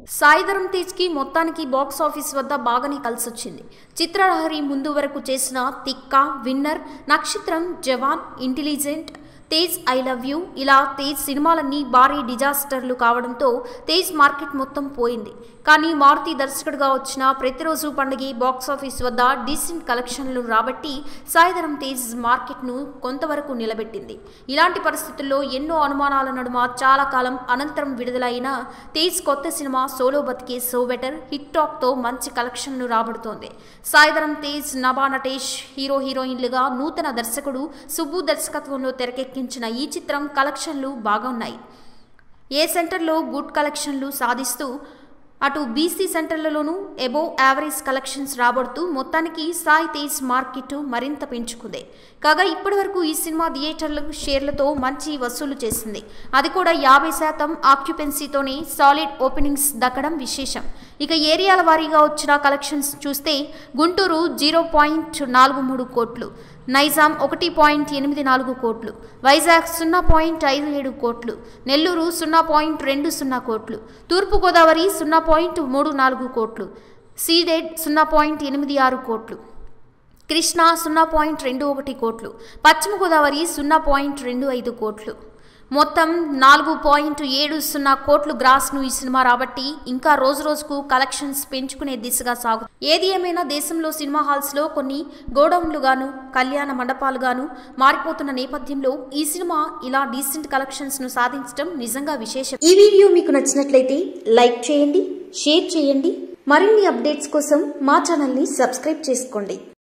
సాయిధరం తేజ్ కి మొత్తానికి box office వద్ద బాగానే కలిసొచ్చింది చిత్రలహరి ముందు వరకు చేసిన Thikka winner Nakshatram Jawaan intelligent Tej I love you ఇలా తేజ్ సినిమాలన్నీ భారీ డిజాస్టర్లు కావడంతో తేజ్ మార్కెట్ మొత్తం పోయింది కానీ మారుతి దర్శకుడిగా వచ్చిన ప్రతిరోజు పండుగ బాక్స్ ఆఫీస్ వద్ద డీసెంట్ కలెక్షన్లు రాబట్టి సాయిధరం తేజ్ మార్కెట్ను కొంతవరకు నిలబెట్టింది ఇలాంటి పరిస్థితుల్లో ఎన్నో అనుమానాల నడుమ చాలా కాలం అనంతరం విడుదలైన తేజ్ కొత్త సినిమా solo Bathike so better hit టాక్తో మంచి కలెక్షన్లు రాబడుతోంది సాయిధరం తేజ్ నభా నటేష్ హీరో హీరోయిన్లుగా నూతన దర్శకుడు సుబ్బు దర్శకత్వంలో తెరకెక్కించిన ఈ చిత్రం కలెక్షన్లు బాగా ఉన్నాయి ఏ సెంటర్లో గుడ్ కలెక్షన్లు సాధిస్తూ అటు బీసీ సెంటర్లలోనూ ఎబో యావరేజ్ కలెక్షన్స్ రాబడుతూ మొత్తానికి సాయి తేజ్ మార్కెట్ మరింత పెంచుకుంది కాగా ఇప్పటివరకు ఈ సినిమా థియేటర్ల షేర్లతో మంచి వసూలు చేసింది అది కూడా యాభై శాతం ఆక్యుపెన్సీతోనే సాలిడ్ ఓపెనింగ్స్ దక్కడం విశేషం ఇక ఏరియాల వారీగా వచ్చిన కలెక్షన్స్ చూస్తే గుంటూరు జీరో పాయింట్ నాలుగు మూడు కోట్లు నైజాం ఒకటి పాయింట్ ఎనిమిది నాలుగు కోట్లు వైజాగ్ సున్నా పాయింట్ ఐదు ఏడు కోట్లు నెల్లూరు సున్నా పాయింట్ రెండు సున్నా కోట్లు తూర్పుగోదావరి సున్నా పాయింట్ మూడు నాలుగు కోట్లు సీడెడ్ సున్నా పాయింట్ ఎనిమిది ఆరు కోట్లు కృష్ణా సున్నా పాయింట్ రెండు ఒకటి కోట్లు పశ్చిమ గోదావరి సున్నా పాయింట్ రెండు ఐదు కోట్లు మొత్తం నాలుగు పాయింట్ ఏడు సున్నా కోట్లు గ్రాస్ను ఈ సినిమా రాబట్టి ఇంకా రోజు రోజుకు కలెక్షన్స్ పెంచుకునే దిశగా సాగు ఏది ఏమైనా దేశంలో సినిమా హాల్స్లో కొన్ని గోడౌన్లుగాను కళ్యాణ మండపాలుగాను మారిపోతున్న నేపథ్యంలో ఈ సినిమా ఇలా డీసెంట్ కలెక్షన్స్ను సాధించడం నిజంగా విశేషం ఈ వీడియో మీకు నచ్చినట్లయితే లైక్ చేయండి షేర్ చేయండి మరిన్ని అప్డేట్స్ కోసం మా ఛానల్ని సబ్స్క్రైబ్ చేసుకోండి